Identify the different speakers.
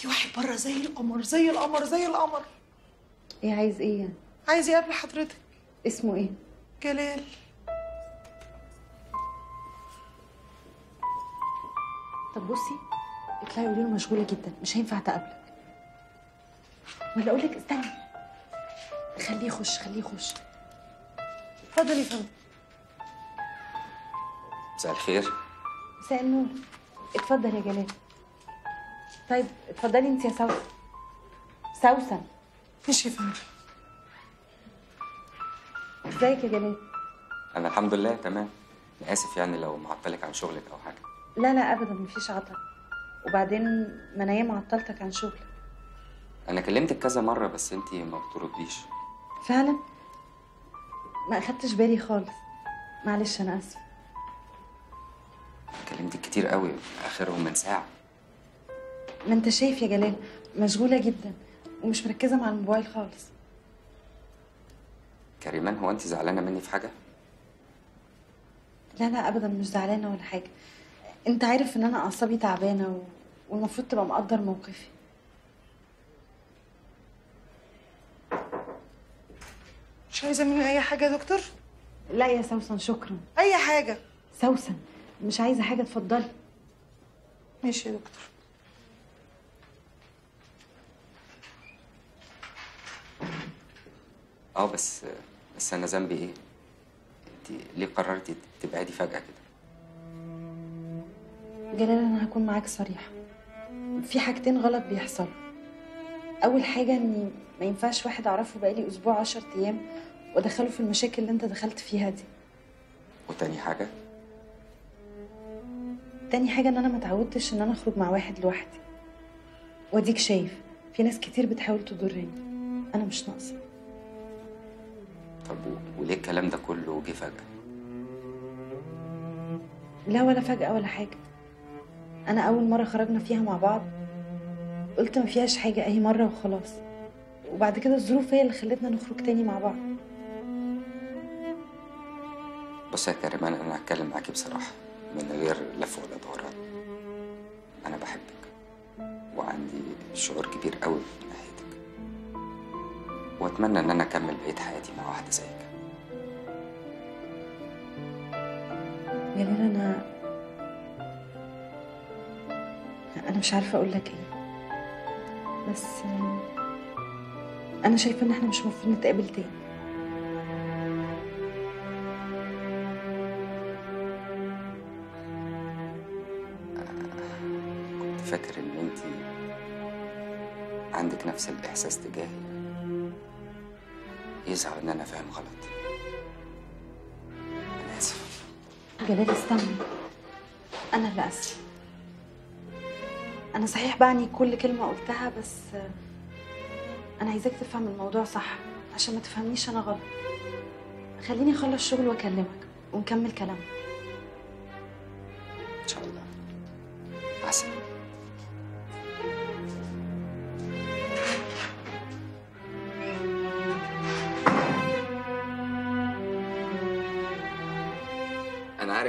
Speaker 1: واحد بره زي القمر زي القمر زي القمر
Speaker 2: ايه عايز ايه يعني
Speaker 1: عايز يقابل حضرتك
Speaker 2: اسمه ايه
Speaker 1: جلال
Speaker 2: طب بصي اطلعي قولي له مشغوله جدا مش هينفع تقابلك ولا اقول لك استني خليه يخش خليه يخش
Speaker 1: اتفضل يا فندم
Speaker 3: مساء الخير
Speaker 2: مساء النور اتفضل يا جلال طيب اتفضلي انت يا سوسن سوسن
Speaker 1: ماشي يا فندم
Speaker 2: ازيك يا جلال
Speaker 3: انا الحمد لله تمام انا اسف يعني لو معطلك عن شغلك او حاجه
Speaker 2: لا لا ابدا مفيش عطل وبعدين ما انا ياما عطلتك عن شغلك
Speaker 3: انا كلمتك كذا مره بس انتي ما بترديش
Speaker 2: فعلا ما اخدتش بالي خالص معلش انا اسفه
Speaker 3: كلمتك كتير قوي اخرهم من ساعه
Speaker 2: ما انت شايف يا جلال مشغوله جدا ومش مركزه مع الموبايل خالص
Speaker 3: كريمان هو انت زعلانه مني في حاجه
Speaker 2: لا لا ابدا مش زعلانه ولا حاجه انت عارف ان انا اعصابي تعبانه و... والمفروض تبقى مقدر موقفي
Speaker 1: مش عايزه مني اي حاجه يا دكتور
Speaker 2: لا يا سوسن شكرا
Speaker 1: اي حاجه
Speaker 2: سوسن مش عايزه حاجه اتفضلي
Speaker 1: ماشي يا دكتور
Speaker 3: اه بس بس انا ذنبي ايه انت ليه قررتي تبعدي فجاه كده
Speaker 2: جلال انا هكون معاك صريحه في حاجتين غلط بيحصلوا اول حاجه اني ما ينفعش واحد اعرفه بقالي اسبوع عشر ايام وادخله في المشاكل اللي انت دخلت فيها دي
Speaker 3: وتاني حاجه
Speaker 2: تاني حاجه ان انا ما اتعودتش ان انا اخرج مع واحد لوحدي واديك شايف في ناس كتير بتحاول تضرني انا مش ناقصه
Speaker 3: طب و- وليه الكلام ده كله جه فجاه
Speaker 2: لا ولا فجأة ولا حاجة أنا أول مرة خرجنا فيها مع بعض قلت ما فيهاش حاجة أهي مرة وخلاص وبعد كده الظروف هي اللي خلتنا نخرج تاني مع بعض
Speaker 3: بص يا كريمان انا هتكلم معاكي بصراحه من غير لف ولا دوران انا بحبك وعندي شعور كبير قوي من ناحيتك واتمنى ان انا اكمل بقيه حياتي مع واحده زيك
Speaker 2: جلال أنا أنا مش عارفة أقول لك إيه بس أنا شايفة إن إحنا مش المفروض نتقابل تاني
Speaker 3: كنت فاكر ان انت عندك نفس الاحساس تجاهي يظهر ان انا فاهم غلط انا اسف
Speaker 2: جلال استنى أنا اللي آسفة أنا صحيح بعني كل كلمة قلتها بس أنا عايزاك تفهم الموضوع صح عشان ما تفهمنيش أنا غلط خليني أخلص شغل وأكلمك ونكمل كلامنا
Speaker 3: ان شاء الله مع السلامه